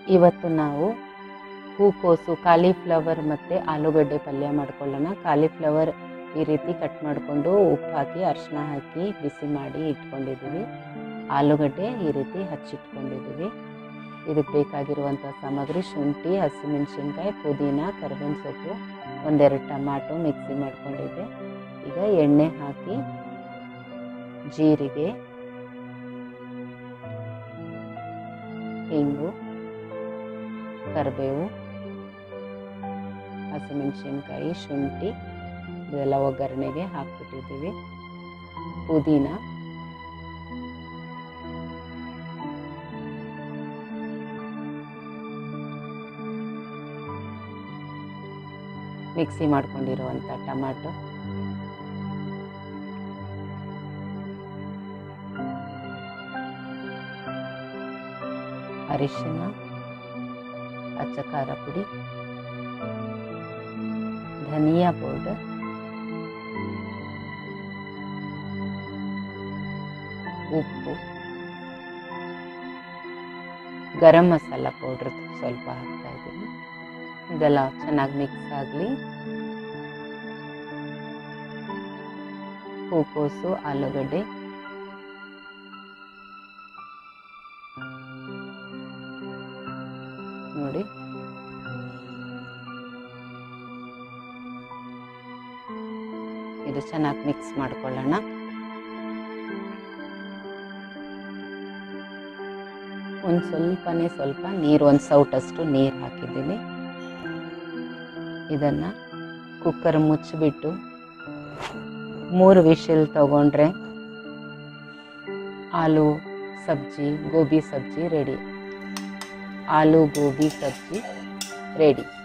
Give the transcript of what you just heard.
ಇವತ್ತು ನಾವು ಹೂಕೋಸು ಕಾಲಿಫ್ಲವರ್ ಮತ್ತು ಆಲೂಗಡ್ಡೆ ಪಲ್ಯ ಮಾಡ್ಕೊಳ್ಳೋಣ ಕಾಲಿಫ್ಲವರ್ ಈ ರೀತಿ ಕಟ್ ಮಾಡಿಕೊಂಡು ಉಪ್ಪು ಹಾಕಿ ಅರಿಶಿನ ಹಾಕಿ ಬಿಸಿ ಮಾಡಿ ಇಟ್ಕೊಂಡಿದ್ದೀವಿ ಆಲೂಗಡ್ಡೆ ಈ ರೀತಿ ಹಚ್ಚಿಟ್ಕೊಂಡಿದ್ದೀವಿ ಇದಕ್ಕೆ ಬೇಕಾಗಿರುವಂಥ ಸಾಮಗ್ರಿ ಶುಂಠಿ ಹಸಿಮೆಣಸಿನ್ಕಾಯಿ ಪುದೀನ ಕರಿಬೇವಿನ ಸೊಪ್ಪು ಒಂದೆರಡು ಟಮಾಟೊ ಮಿಕ್ಸಿ ಮಾಡ್ಕೊಂಡಿದ್ದೆ ಈಗ ಎಣ್ಣೆ ಹಾಕಿ ಜೀರಿಗೆ ಹಿಂಗು ಕರಿಬೇವು ಹಸಿಮೆಣಸಿನ್ಕಾಯಿ ಶುಂಠಿ ಇದೆಲ್ಲ ಒಗ್ಗರಣೆಗೆ ಹಾಕ್ಬಿಟ್ಟಿದ್ದೀವಿ ಪುದೀನ ಮಿಕ್ಸಿ ಮಾಡ್ಕೊಂಡಿರುವಂಥ ಟಮಾಟೊ ಅರಿಶಿನ ಅಚ್ಚ ಖಾರ ಪುಡಿ ಧನಿಯಾ ಪೌಡರ್ ಉಪ್ಪು ಗರಂ ಮಸಾಲ ಪೌಡ್ರ್ ಸ್ವಲ್ಪ ಹಾಕ್ತಾ ಇದ್ದೀನಿ ಇದೆಲ್ಲ ಚೆನ್ನಾಗಿ ಮಿಕ್ಸ್ ಆಗಲಿ ಹೂಕೋಸು ಆಲೂಗಡ್ಡೆ ನೋಡಿ ಇದು ಚೆನ್ನಾಗಿ ಮಿಕ್ಸ್ ಮಾಡ್ಕೊಳ್ಳೋಣ ಒಂದು ಸ್ವಲ್ಪನೇ ಸ್ವಲ್ಪ ನೀರು ಒಂದು ಸೌಟಷ್ಟು ನೀರು ಹಾಕಿದ್ದೀನಿ ಇದನ್ನು ಕುಕ್ಕರ್ ಮುಚ್ಚಿಬಿಟ್ಟು ಮೂರು ವಿಷಲ್ ತಗೊಂಡ್ರೆ ಆಲೂ ಸಬ್ಜಿ ಗೋಬಿ ಸಬ್ಜಿ ರೆಡಿ ಆಲೂ ಗೋಬಿ ಸಬ್ಜಿ ರೆಡಿ